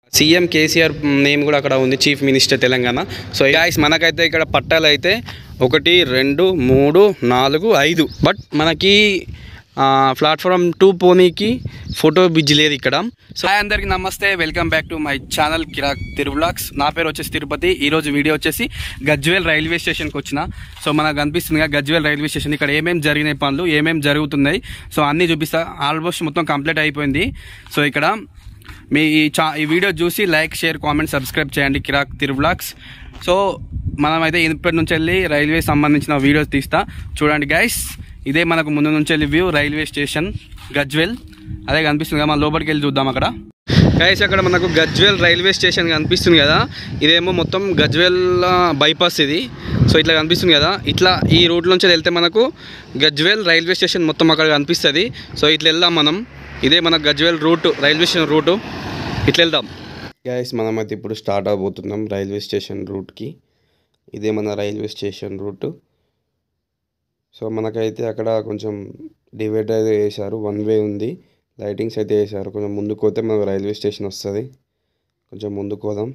CM KCR name కూడా అక్కడ ఉంది chief minister Telangana so guys మనకైతే ఇక్కడ పట్టాలు అయితే ఒకటి రెండు మూడు నాలుగు ఐదు బట్ మనకి ప్లాట్ఫామ్ టూ పోనీకి ఫోటో బిజ్ లేదు ఇక్కడ సో హాయ్ అందరికీ నమస్తే welcome back to my channel కిరాక్ తిరువ్లాగ్స్ నా పేరు వచ్చేసి తిరుపతి ఈ రోజు వీడియో వచ్చేసి గజ్వేల్ రైల్వే స్టేషన్కి వచ్చిన సో మనకు కనిపిస్తుంది కదా గజ్వేల్ రైల్వే స్టేషన్ ఇక్కడ ఏమేమి జరిగినాయి పనులు ఏమేమి జరుగుతున్నాయి సో అన్నీ చూపిస్తా ఆల్మోస్ట్ మొత్తం కంప్లీట్ అయిపోయింది సో ఇక్కడ మీ ఈ చా ఈ వీడియో చూసి లైక్ షేర్ కామెంట్ సబ్స్క్రైబ్ చేయండి కిరాక్ తిరువ్లాగ్స్ సో మనమైతే ఇప్పటి నుంచి వెళ్ళి రైల్వే సంబంధించిన వీడియోస్ తీస్తా చూడండి గైస్ ఇదే మనకు ముందు నుంచి వెళ్ళి వ్యూ రైల్వే స్టేషన్ గజ్వేల్ అదే కనిపిస్తుంది కదా మనం లోపలికి వెళ్ళి చూద్దాం అక్కడ గైస్ అక్కడ మనకు గజ్వేల్ రైల్వే స్టేషన్ కనిపిస్తుంది కదా ఇదేమో మొత్తం గజ్వేల్ బైపాస్ ఇది సో ఇట్లా కనిపిస్తుంది కదా ఇట్లా ఈ రూట్ నుంచి వెళ్తే మనకు గజ్వేల్ రైల్వే స్టేషన్ మొత్తం అక్కడ కనిపిస్తుంది సో ఇట్లా వెళ్దాం మనం ఇదే మన Gajwel route railway station route ఇట్లా వెళ్దాం గైస్ మనమైతే ఇప్పుడు స్టార్ట్ అవబోతున్నాం రైల్వే స్టేషన్ రూట్కి ఇదే మన రైల్వే స్టేషన్ రూట్ సో మనకైతే అక్కడ కొంచెం డివైడ్ అయితే వేశారు వన్ వే ఉంది లైటింగ్స్ అయితే వేశారు కొంచెం ముందుకు పోతే మనకు రైల్వే స్టేషన్ వస్తుంది కొంచెం ముందుకు పోదాం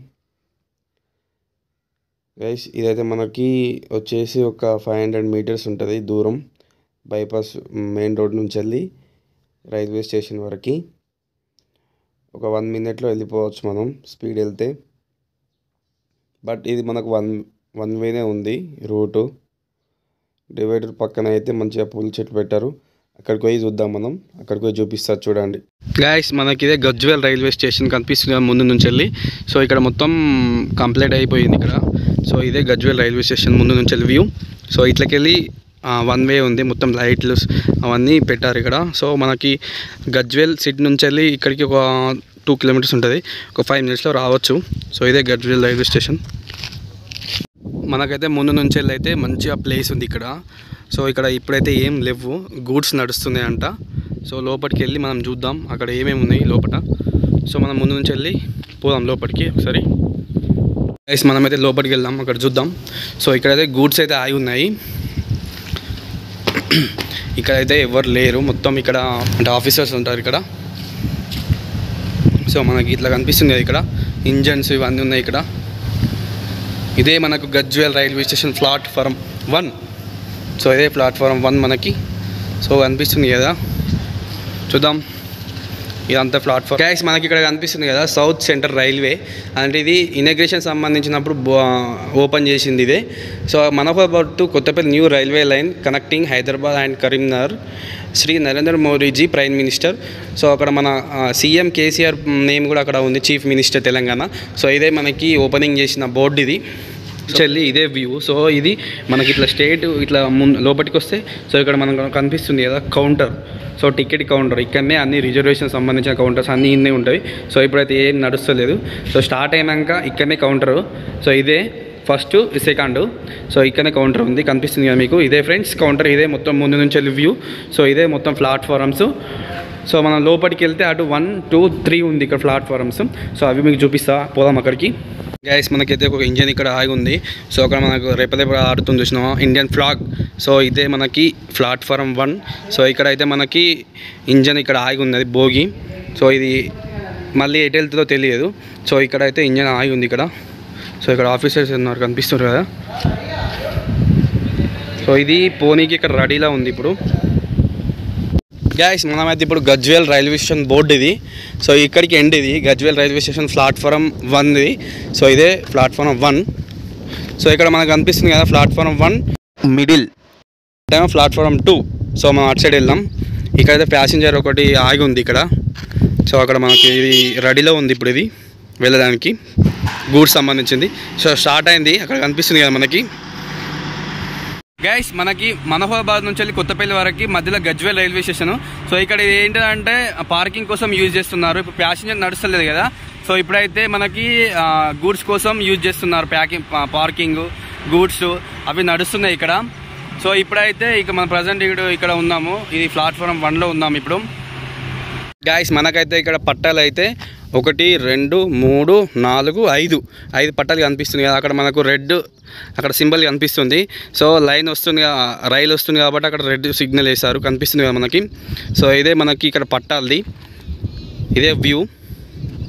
గైస్ ఇదైతే మనకి వచ్చేసి ఒక ఫైవ్ హండ్రెడ్ మీటర్స్ ఉంటుంది దూరం బైపాస్ మెయిన్ రోడ్ నుంచి వెళ్ళి రైల్వే స్టేషన్ వరకు ఒక వన్ మినిట్లో వెళ్ళిపోవచ్చు మనం స్పీడ్ వెళ్తే బట్ ఇది మనకు వన్ వన్ వేనే ఉంది రూటు డివైడర్ పక్కన అయితే మంచిగా పూల చెట్లు పెట్టారు అక్కడికి పోయి చూద్దాం మనం అక్కడికి పోయి చూపిస్తారు చూడండి గాయస్ మనకి ఇదే గజ్వేల్ రైల్వే స్టేషన్ కనిపిస్తుంది కదా ముందు నుంచి వెళ్ళి సో ఇక్కడ మొత్తం కంప్లీట్ అయిపోయింది ఇక్కడ సో ఇదే గజ్వేల్ రైల్వే స్టేషన్ ముందు నుంచి వెళ్ళి వ్యూ సో ఇట్లకెళ్ళి వన్ వే ఉంది మొత్తం లైట్లు అవన్నీ పెట్టారు ఇక్కడ సో మనకి గజ్వేల్ సిటీ నుంచి వెళ్ళి ఇక్కడికి ఒక టూ కిలోమీటర్స్ ఉంటుంది ఒక ఫైవ్ మినిట్స్లో రావచ్చు సో ఇదే గజ్వేల్ రైల్వే స్టేషన్ మనకైతే ముందు నుంచి వెళ్ళి అయితే మంచిగా ప్లేస్ ఉంది ఇక్కడ సో ఇక్కడ ఇప్పుడైతే ఏం లేవు గూడ్స్ నడుస్తున్నాయి అంట సో లోపలికి వెళ్ళి మనం చూద్దాం అక్కడ ఏమేమి ఉన్నాయి లోపల సో మనం ముందు నుంచి వెళ్ళి పోదాం లోపలికి ఒకసారి గైస్ మనమైతే లోపలికి వెళ్దాం అక్కడ చూద్దాం సో ఇక్కడైతే గూడ్స్ అయితే ఆగి ఉన్నాయి ఇక్కడైతే ఎవరు లేరు మొత్తం ఇక్కడ అంటే ఆఫీసర్స్ ఉంటారు ఇక్కడ సో మనకి ఇట్లా కనిపిస్తుంది కదా ఇక్కడ ఇంజన్స్ ఇవన్నీ ఉన్నాయి ఇక్కడ ఇదే మనకు Gajwel railway station platform one so ఇదే ప్లాట్ఫారం వన్ మనకి సో కనిపిస్తుంది కదా చూద్దాం ఇదంతా ప్లాట్ఫామ్ గ్యాస్ మనకి ఇక్కడ కనిపిస్తుంది కదా సౌత్ సెంటర్ రైల్వే అంటే ఇది ఇనగ్రేషన్ సంబంధించినప్పుడు ఓపెన్ చేసింది ఇదే సో మనతో Kothapalli new railway line connecting Hyderabad and Karimnagar Shri Narendra Modiji prime minister so అక్కడ మన సీఎం కేసీఆర్ నేమ్ కూడా అక్కడ ఉంది చీఫ్ మినిస్టర్ తెలంగాణ సో ఇదే మనకి ఓపెనింగ్ చేసిన బోర్డు ఇది చెల్లి ఇదే వ్యూ సో ఇది మనకి ఇట్లా స్టేట్ ఇట్లా ముందు లోపలికి వస్తే సో ఇక్కడ మనకు కనిపిస్తుంది కదా కౌంటర్ సో టికెట్ కౌంటర్ ఇక్కడనే అన్ని రిజర్వేషన్ సంబంధించిన కౌంటర్స్ అన్నీ ఇన్నే ఉంటాయి సో ఇప్పుడైతే ఏం నడుస్తలేదు సో స్టార్ట్ అయినాక ఇక్కడనే కౌంటరు సో ఇదే ఫస్ట్ సెకండ్ సో ఇక్కడనే కౌంటర్ ఉంది కనిపిస్తుంది కదా మీకు ఇదే ఫ్రెండ్స్ కౌంటర్ ఇదే మొత్తం ముందు నుంచి వెళ్ళి వ్యూ సో ఇదే మొత్తం ప్లాట్ఫారమ్స్ సో మనం లోపలికి వెళ్తే అటు వన్ టూ త్రీ ఉంది ఇక్కడ ప్లాట్ఫారమ్స్ సో అవి మీకు చూపిస్తా పోదాం అక్కడికి గ్యాస్ మనకైతే ఒక ఇంజన్ ఇక్కడ ఆగి ఉంది సో అక్కడ మనకు రేపదే ఆడుతుంది చూసినామా ఇండియన్ ఫ్లాగ్ సో ఇదే మనకి ప్లాట్ఫారం వన్ సో ఇక్కడ అయితే మనకి ఇంజన్ ఇక్కడ ఆగి ఉన్నది భోగి సో ఇది మళ్ళీ ఎటు వెళ్తుందో తెలియదు సో ఇక్కడ అయితే ఇంజన్ ఆగి ఉంది ఇక్కడ సో ఇక్కడ ఆఫీసర్స్ ఉన్నారు కనిపిస్తున్నారు కదా సో ఇది పోనీకి ఇక్కడ రెడీలా ఉంది ఇప్పుడు గ్యాస్ మనమైతే ఇప్పుడు గజ్వేల్ రైల్వే స్టేషన్ బోర్డు ఇది సో ఇక్కడికి ఎండ్ ఇది గజ్వేల్ రైల్వే స్టేషన్ ప్లాట్ఫారం వన్ది సో ఇదే ప్లాట్ఫారం వన్ సో ఇక్కడ మనకు కనిపిస్తుంది కదా platform one middle time platform two so మనం అటు సైడ్ వెళ్దాం ఇక్కడైతే ప్యాసింజర్ ఒకటి ఆగి ఉంది ఇక్కడ సో అక్కడ మనకి ఇది రెడీలో ఉంది ఇప్పుడు ఇది వెళ్ళడానికి గూడ్స్ సంబంధించింది సో స్టార్ట్ అయింది అక్కడ కనిపిస్తుంది కదా మనకి గైస్ మనకి మనోహాబాద్ నుంచి వెళ్ళి కొత్తపల్లి వరకు మధ్యలో గజ్వేల్ రైల్వే స్టేషన్ సో ఇక్కడ ఏంటంటే పార్కింగ్ కోసం యూజ్ చేస్తున్నారు ఇప్పుడు ప్యాసింజర్ నడుస్తలేదు కదా సో ఇప్పుడైతే మనకి గూడ్స్ కోసం యూజ్ చేస్తున్నారు ప్యాకింగ్ పార్కింగ్ గూడ్స్ అవి నడుస్తున్నాయి ఇక్కడ సో ఇప్పుడైతే ఇక మన ప్రజెంట్ ఇక్కడ ఇక్కడ ఉన్నాము ఇది ప్లాట్ఫామ్ వన్లో ఉన్నాము ఇప్పుడు గాయస్ మనకైతే ఇక్కడ పట్టాలు అయితే ఒకటి రెండు మూడు నాలుగు ఐదు ఐదు పట్టాలు కనిపిస్తుంది కదా అక్కడ మనకు రెడ్ అక్కడ సింబల్ కనిపిస్తుంది సో లైన్ వస్తుంది కా- రైలు వస్తుంది కాబట్టి అక్కడ రెడ్ సిగ్నల్ వేశారు కనిపిస్తుంది కదా మనకి సో ఇదే మనకి ఇక్కడ పట్టాలది ఇదే వ్యూ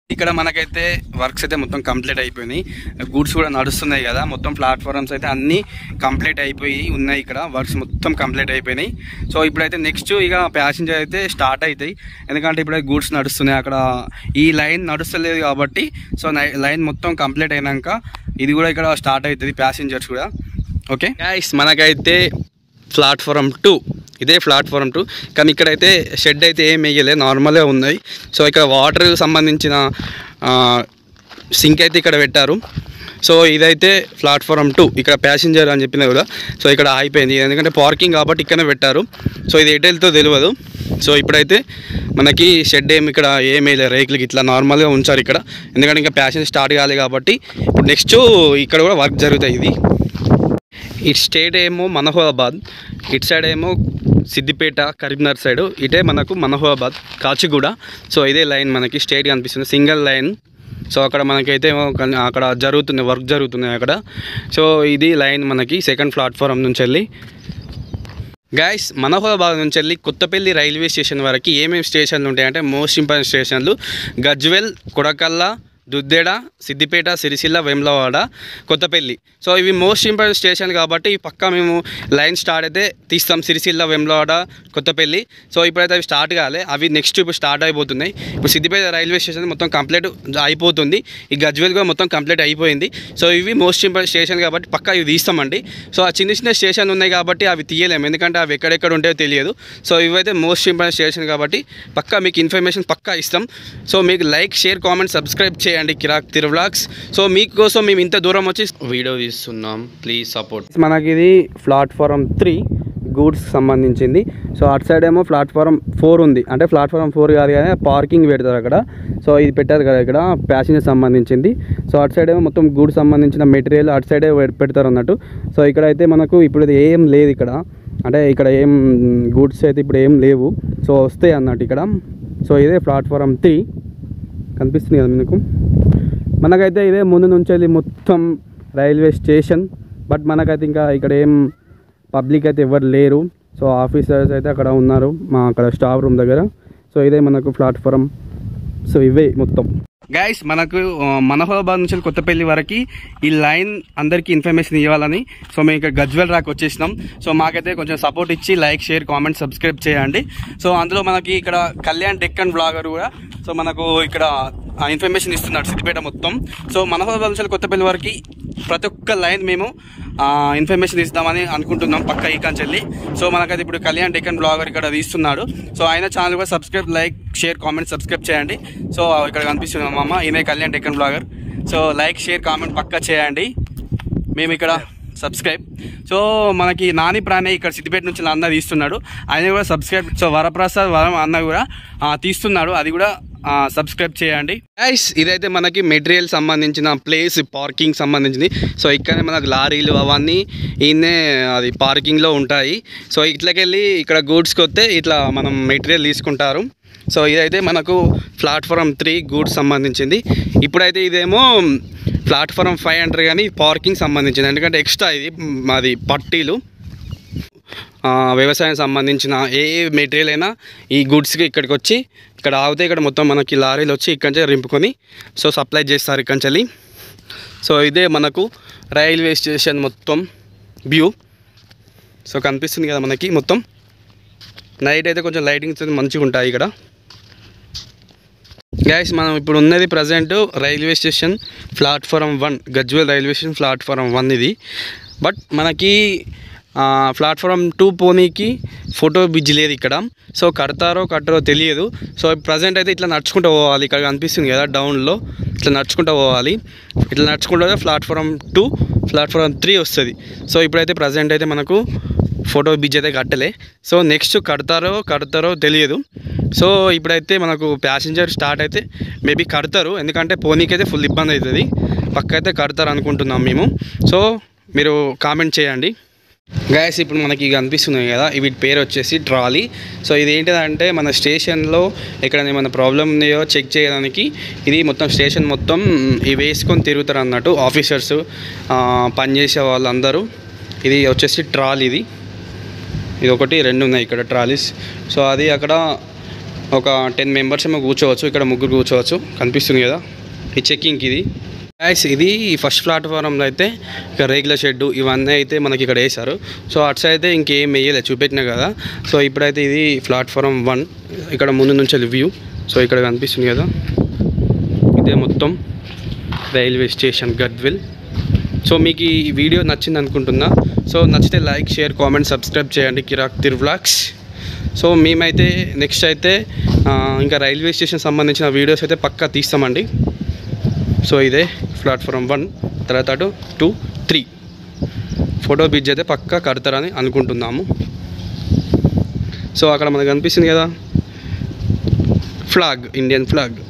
ఇక్కడ మనకైతే వర్క్స్ అయితే మొత్తం కంప్లీట్ అయిపోయినాయి గూడ్స్ కూడా నడుస్తున్నాయి కదా మొత్తం ప్లాట్ఫామ్స్ అయితే అన్నీ కంప్లీట్ అయిపోయి ఉన్నాయి ఇక్కడ వర్క్స్ మొత్తం కంప్లీట్ అయిపోయినాయి సో ఇప్పుడైతే నెక్స్ట్ ఇక ప్యాసింజర్ అయితే స్టార్ట్ అవుతాయి ఎందుకంటే ఇప్పుడైతే గూడ్స్ నడుస్తున్నాయి అక్కడ ఈ లైన్ నడుస్తలేదు కాబట్టి సో లైన్ మొత్తం కంప్లీట్ అయినాక ఇది కూడా ఇక్కడ స్టార్ట్ అవుతుంది ప్యాసింజర్స్ కూడా ఓకే గైస్ మనకైతే ప్లాట్ఫారం టూ ఇదే ప్లాట్ఫారం టూ కానీ ఇక్కడైతే షెడ్ అయితే ఏం వేయలేదు నార్మల్గా ఉన్నాయి సో ఇక్కడ వాటర్ సంబంధించిన సింక్ అయితే ఇక్కడ పెట్టారు సో ఇదైతే ప్లాట్ఫారం టూ ఇక్కడ ప్యాసింజర్ అని చెప్పిన కూడా సో ఇక్కడ ఆగిపోయింది ఎందుకంటే పార్కింగ్ కాబట్టి ఇక్కడనే పెట్టారు సో ఇది ఎటు వెళ్తో తెలియదు సో ఇప్పుడైతే మనకి షెడ్ ఏమి ఇక్కడ ఏం వేయలేదు రేకులకి ఇట్లా నార్మల్గా ఉంచారు ఇక్కడ ఎందుకంటే ఇంకా ప్యాసింజర్ స్టార్ట్ కాలేదు కాబట్టి ఇప్పుడు నెక్స్ట్ ఇక్కడ కూడా వర్క్ జరుగుతాయి ఇది ఇటు స్టేట్ ఏమో మనోహరాబాద్ ఇటు సైడ్ ఏమో సిద్దిపేట కరీంనగర్ సైడ్ ఇటే మనకు మనోహరాబాద్ కాచిగూడ సో ఇదే లైన్ మనకి స్టేట్ కనిపిస్తుంది సింగిల్ లైన్ సో అక్కడ మనకైతే ఏమో కన్- అక్కడ జరుగుతుంది వర్క్ జరుగుతుంది అక్కడ సో ఇది లైన్ మనకి సెకండ్ ప్లాట్ఫారం నుంచి వెళ్ళి గైస్ మనోహరాబాద్ నుంచి వెళ్ళి కొత్తపల్లి రైల్వే స్టేషన్ వరకు ఏమేమి స్టేషన్లు ఉంటాయంటే మోస్ట్ ఇంపార్టెంట్ స్టేషన్లు గజ్వెల్ కొడకల్ల దుద్దేడ సిద్దిపేట సిరిసిల్ల వేములవాడ కొత్తపల్లి సో ఇవి మోస్ట్ ఇంపార్టెంట్ స్టేషన్ కాబట్టి ఈ పక్కా మేము లైన్ స్టార్ట్ అయితే తీస్తాం సిరిసిల్ల వేములవాడ కొత్తపల్లి సో ఇప్పుడైతే అవి స్టార్ట్ కాలే అవి నెక్స్ట్ ఇప్పుడు స్టార్ట్ అయిపోతున్నాయి ఇప్పుడు సిద్దిపేట రైల్వే స్టేషన్ మొత్తం కంప్లీట్ అయిపోతుంది ఈ గజ్వెల్ కూడా మొత్తం కంప్లీట్ అయిపోయింది సో ఇవి మోస్ట్ ఇంపార్టెంట్ స్టేషన్ కాబట్టి పక్కా ఇవి తీస్తామండి సో ఆ చిన్న చిన్న స్టేషన్ ఉన్నాయి కాబట్టి అవి తీయలేము ఎందుకంటే అవి ఎక్కడెక్కడ ఉంటాయో తెలియదు సో ఇవైతే మోస్ట్ ఇంపార్టెంట్ స్టేషన్ కాబట్టి పక్కా మీకు ఇన్ఫర్మేషన్ పక్కా ఇస్తాం సో మీకు లైక్ షేర్ కామెంట్ సబ్స్క్రైబ్ చేయండి కిరాక్ తిరువ్లాగ్స్ సో మీకోసం మేము ఇంత దూరం వచ్చి వీడియో తీస్తున్నాం ప్లీజ్ సపోర్ట్ మనకి ఇది ప్లాట్ఫారం త్రీ గూడ్స్ సంబంధించింది సో అటు సైడ్ ఏమో ప్లాట్ఫారం ఫోర్ ఉంది అంటే ప్లాట్ఫారం ఫోర్ కాదు కానీ పార్కింగ్ పెడతారు అక్కడ సో ఇది పెట్టారు కదా ఇక్కడ ప్యాసింజర్ సంబంధించింది సో అటు సైడ్ ఏమో మొత్తం గూడ్స్ సంబంధించిన మెటీరియల్ అటు సైడే పె- పెడతారు అన్నట్టు సో ఇక్కడ అయితే మనకు ఇప్పుడు ఇది ఏం లేదు ఇక్కడ అంటే ఇక్కడ ఏం గూడ్స్ అయితే ఇప్పుడు ఏం లేవు సో వస్తాయి అన్నట్టు ఇక్కడ సో ఇదే ప్లాట్ఫారం త్రీ కనిపిస్తుంది కదా మీకు మనకైతే ఇదే ముందు నుంచి వెళ్ళి మొత్తం రైల్వే స్టేషన్ బట్ మనకైతే ఇంకా ఇక్కడ ఏం పబ్లిక్ అయితే ఎవరు లేరు సో ఆఫీసర్స్ అయితే అక్కడ ఉన్నారు మా అక్కడ స్టాఫ్ రూమ్ దగ్గర సో ఇదే మనకు ప్లాట్ఫారం సో ఇవే మొత్తం గైస్ మనకు ఆ, మనోహరాబాద్ నుంచి కొత్తపల్లి వరకు ఈ లైన్ అందరికీ ఇన్ఫర్మేషన్ ఇవ్వాలని సో మేము ఇక్కడ గజ్వెల్ రాక్ వచ్చేసినాం సో మాకైతే కొంచెం సపోర్ట్ ఇచ్చి లైక్ షేర్ కామెంట్ సబ్స్క్రైబ్ చేయండి సో అందులో మనకి ఇక్కడ కళ్యాణ్ డెక్కన్ బ్లాగర్ కూడా సో మనకు ఇక్కడ ఆ ఇన్ఫర్మేషన్ ఇస్తున్నాడు సిద్దిపేట మొత్తం సో మనోహరాబాద్ నుంచి కొత్తపల్లి వరకు ప్రతి ఒక్క లైన్ మేము ఆ, ఇన్ఫర్మేషన్ ఇస్తామని అనుకుంటున్నాం పక్క ఈ కంచెల్లి సో మనకైతే ఇప్పుడు కళ్యాణ్ డెక్కన్ బ్లాగర్ ఇక్కడ తీస్తున్నాడు సో ఆయన ఛానల్ కూడా subscribe like share comment subscribe చేయండి సో ఇక్కడ కనిపిస్తుంది మా అమ్మ ఈయన Kalyan Deccan blogger so like share comment పక్కా చేయండి మేము ఇక్కడ సబ్స్క్రైబ్ సో మనకి నాని ప్రాణే ఇక్కడ సిద్దిపేట నుంచి అన్న తీస్తున్నాడు ఆయన కూడా సబ్స్క్రైబ్ సో వరప్రసాద్ వరం అన్న కూడా ఆ, తీస్తున్నాడు అది కూడా ఆ, సబ్స్క్రైబ్ చేయండి గైస్ ఇదైతే మనకి మెటీరియల్ సంబంధించిన ప్లేస్ పార్కింగ్ సంబంధించింది సో ఇక్కడనే మనకు లారీలు అవన్నీ ఈయనే అది పార్కింగ్లో ఉంటాయి సో ఇట్లకెళ్ళి ఇక్కడ గూడ్స్కి వస్తే ఇట్లా మనం మెటీరియల్ తీసుకుంటారు సో ఇదైతే మనకు ప్లాట్ఫారం త్రీ గూడ్స్ సంబంధించింది ఇప్పుడైతే ఇదేమో ప్లాట్ఫారం ఫైవ్ అంటారు కానీ పార్కింగ్ సంబంధించింది ఎందుకంటే ఎక్స్ట్రా ఇది మాది పట్టీలు ఆ, వ్యవసాయం సంబంధించిన ఏ మెటీరియల్ అయినా ఈ గుడ్స్కి ఇక్కడికి వచ్చి ఇక్కడ ఆగితే ఇక్కడ మొత్తం మనకి లారీలు వచ్చి ఇక్కడి నుంచి రింపుకొని సో సప్లై చేస్తారు ఇక్కడి నుంచి సో ఇదే మనకు రైల్వే స్టేషన్ మొత్తం వ్యూ సో కనిపిస్తుంది కదా మనకి మొత్తం నైట్ అయితే కొంచెం లైటింగ్స్ అయితే మంచిగా ఉంటాయి ఇక్కడ గైస్ మనం ఇప్పుడు ఉన్నది present railway station platform one Gajwel railway station platform one ఇది బట్ మనకి ఆ, ప్లాట్ఫారం టూ పోనీకి ఫోటో బ్రిడ్జ్ లేదు ఇక్కడ సో కడతారో కట్టరో తెలియదు సో ప్రజెంట్ అయితే ఇట్లా నడుచుకుంటూ పోవాలి ఇక్కడ కనిపిస్తుంది కదా డౌన్లో ఇట్లా నడుచుకుంటూ పోవాలి ఇట్లా నడుచుకుంటూ పోతే ప్లాట్ఫారం టూ ప్లాట్ఫారం త్రీ వస్తుంది సో ఇప్పుడైతే ప్రజెంట్ అయితే మనకు ఫోటో బ్రిడ్జ్ అయితే కట్టలే సో నెక్స్ట్ కడతారో కడతారో తెలియదు సో ఇప్పుడైతే మనకు ప్యాసింజర్ స్టార్ట్ అయితే మేబీ కడతారు ఎందుకంటే పోనీకైతే ఫుల్ ఇబ్బంది అవుతుంది పక్క అయితే కడతారు అనుకుంటున్నాం మేము సో మీరు కామెంట్ చేయండి గాయస్ ఇప్పుడు మనకి ఇవి కనిపిస్తున్నాయి కదా వీటి పేరు వచ్చేసి ట్రాలీ సో ఇది ఏంటిదంటే మన స్టేషన్లో ఎక్కడ ఏమైనా ప్రాబ్లం ఉన్నాయో చెక్ చేయడానికి ఇది మొత్తం స్టేషన్ మొత్తం ఇవి వేసుకొని తిరుగుతారు అన్నట్టు ఆఫీసర్స్ పనిచేసే వాళ్ళందరూ ఇది వచ్చేసి ట్రాలీ ఇది ఇది ఒకటి రెండు ఉన్నాయి ఇక్కడ ట్రాలీస్ సో అది అక్కడ ఒక టెన్ మెంబర్స్ ఏమో కూర్చోవచ్చు ఇక్కడ ముగ్గురు కూర్చోవచ్చు కనిపిస్తుంది కదా ఈ చెక్కింగ్కి ఇది గైస్ ఇది ఫస్ట్ ప్లాట్ఫారంలో అయితే ఇక రేగుల షెడ్ ఇవన్నీ అయితే మనకి ఇక్కడ వేశారు సో అటు సైడ్ అయితే ఇంకేం వేయలేదు చూపెట్టినా కదా సో ఇప్పుడైతే ఇది ప్లాట్ఫారం వన్ ఇక్కడ ముందు నుంచి వ్యూ సో ఇక్కడ కనిపిస్తుంది కదా ఇదే మొత్తం రైల్వే స్టేషన్ గడ్విల్ సో మీకు ఈ వీడియో నచ్చింది అనుకుంటున్నా సో నచ్చితే లైక్ షేర్ కామెంట్ సబ్స్క్రైబ్ చేయండి కిరాక్ తిరువ్లాగ్స్ సో మేమైతే నెక్స్ట్ అయితే ఆ, ఇంకా రైల్వే స్టేషన్ సంబంధించిన వీడియోస్ అయితే పక్కా తీస్తామండి సో ఇదే ప్లాట్ఫామ్ వన్ తర్వాత అటు టూ త్రీ ఫోటో బ్రిడ్జ్ అయితే పక్కా కడతారని అనుకుంటున్నాము సో అక్కడ మనకు కనిపిస్తుంది కదా ఫ్లాగ్ ఇండియన్ ఫ్లాగ్